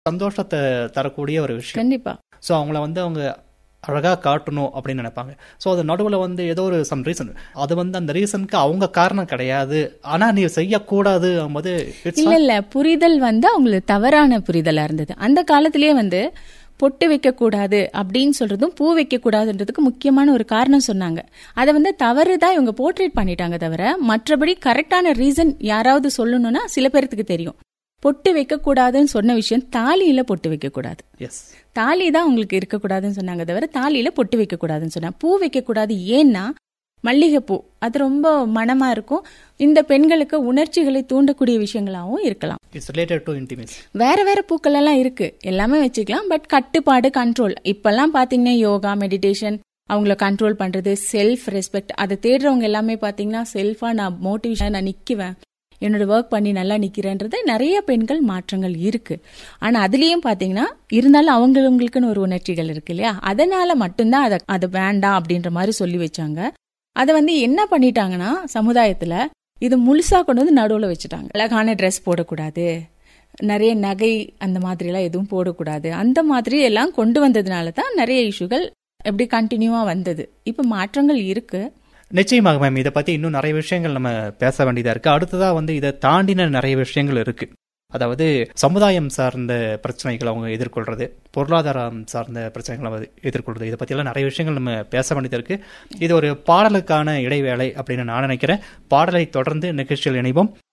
சந்தோஷத்தை தரக்கூடிய ஒரு விஷயம் கண்டிப்பா ஸோ அவங்கள வந்து அவங்க அழகாக காட்டணும் அப்படின்னு நினைப்பாங்க ஸோ அது நடுவில் வந்து ஏதோ ஒரு சம் ரீசன் அது வந்து அந்த ரீசனுக்கு அவங்க காரணம் கிடையாது ஆனால் நீ செய்யக்கூடாது போது இட்ஸ் இல்ல இல்ல புரிதல் வந்து அவங்களுக்கு தவறான புரிதலா இருந்தது அந்த காலத்திலேயே வந்து பொட்டு வைக்க கூடாது அப்படின்னு சொல்றதும் பூ வைக்க கூடாதுன்றதுக்கு முக்கியமான ஒரு காரணம் சொன்னாங்க அதை வந்து தவறுதான் இவங்க போர்ட்ரேட் பண்ணிட்டாங்க தவிர மற்றபடி கரெக்டான ரீசன் யாராவது சொல்லணும்னா சில பேர்த்துக்கு தெரியும் பொட்டு வைக்க கூடாதுன்னு சொன்ன விஷயம் தாலியில பொட்டு வைக்க கூடாது எஸ் தாலி தான் உங்களுக்கு இருக்கக்கூடாதுன்னு சொன்னாங்க தவிர தாலியில பொட்டு வைக்க கூடாதுன்னு சொன்னாங்க பூ வைக்க கூடாது ஏன்னா மல்லிகைப்பூ அது ரொம்ப மனமா இருக்கும் இந்த பெண்களுக்கு உணர்ச்சிகளை தூண்டக்கூடிய விஷயங்களாகவும் இருக்கலாம் இட்ஸ் ரிலேட்டட் டு இன்டிமேசி வேற வேற பூக்கள் எல்லாம் இருக்கு எல்லாமே வச்சுக்கலாம் பட் கட்டுப்பாடு கண்ட்ரோல் இப்பெல்லாம் பாத்தீங்கன்னா யோகா மெடிடேஷன் அவங்கள கண்ட்ரோல் பண்றது செல்ஃப் ரெஸ்பெக்ட் அதை தேடுறவங்க எல்லாமே பாத்தீங்கன்னா செல்ஃபா நான் மோட்டிவேஷன் நான் நிக்குவேன் என்னோட ஒர்க் பண்ணி நல்லா நிக்கிறேன்றது நிறைய பெண்கள் மாற்றங்கள் இருக்கு ஆனா அதுலயும் பாத்தீங்கன்னா இருந்தாலும் அவங்களுக்குன்னு ஒரு உணர்ச்சிகள் இருக்கு இல்லையா அதனால மட்டும்தான் அதை அதை வேண்டாம் அப்படின்ற மாதிரி சொல்லி வச்சாங்க அதை வந்து என்ன பண்ணிட்டாங்கன்னா சமுதாயத்துல இது முழுசா கொண்டு வந்து நடுவுல வச்சுட்டாங்க அழகான ட்ரெஸ் போடக்கூடாது நிறைய நகை அந்த மாதிரி எல்லாம் எதுவும் போடக்கூடாது அந்த மாதிரி எல்லாம் கொண்டு வந்ததுனால தான் நிறைய இஷ்யூகள் எப்படி கண்டினியூவா வந்தது இப்ப மாற்றங்கள் இருக்கு நிச்சயமாக மேம் இதை பற்றி இன்னும் நிறைய விஷயங்கள் நம்ம பேச வேண்டியதாக இருக்குது அடுத்ததாக வந்து இதை தாண்டின நிறைய விஷயங்கள் இருக்குது அதாவது சமுதாயம் சார்ந்த பிரச்சனைகளை அவங்க எதிர்கொள்றது பொருளாதாரம் சார்ந்த பிரச்சனைகளை அவங்க எதிர்கொள்றது இதை பற்றியெல்லாம் நிறைய விஷயங்கள் நம்ம பேச வேண்டியது இருக்கு இது ஒரு பாடலுக்கான இடைவேளை அப்படின்னு நான் நினைக்கிறேன் பாடலை தொடர்ந்து நிகழ்ச்சியில் இணைவோம்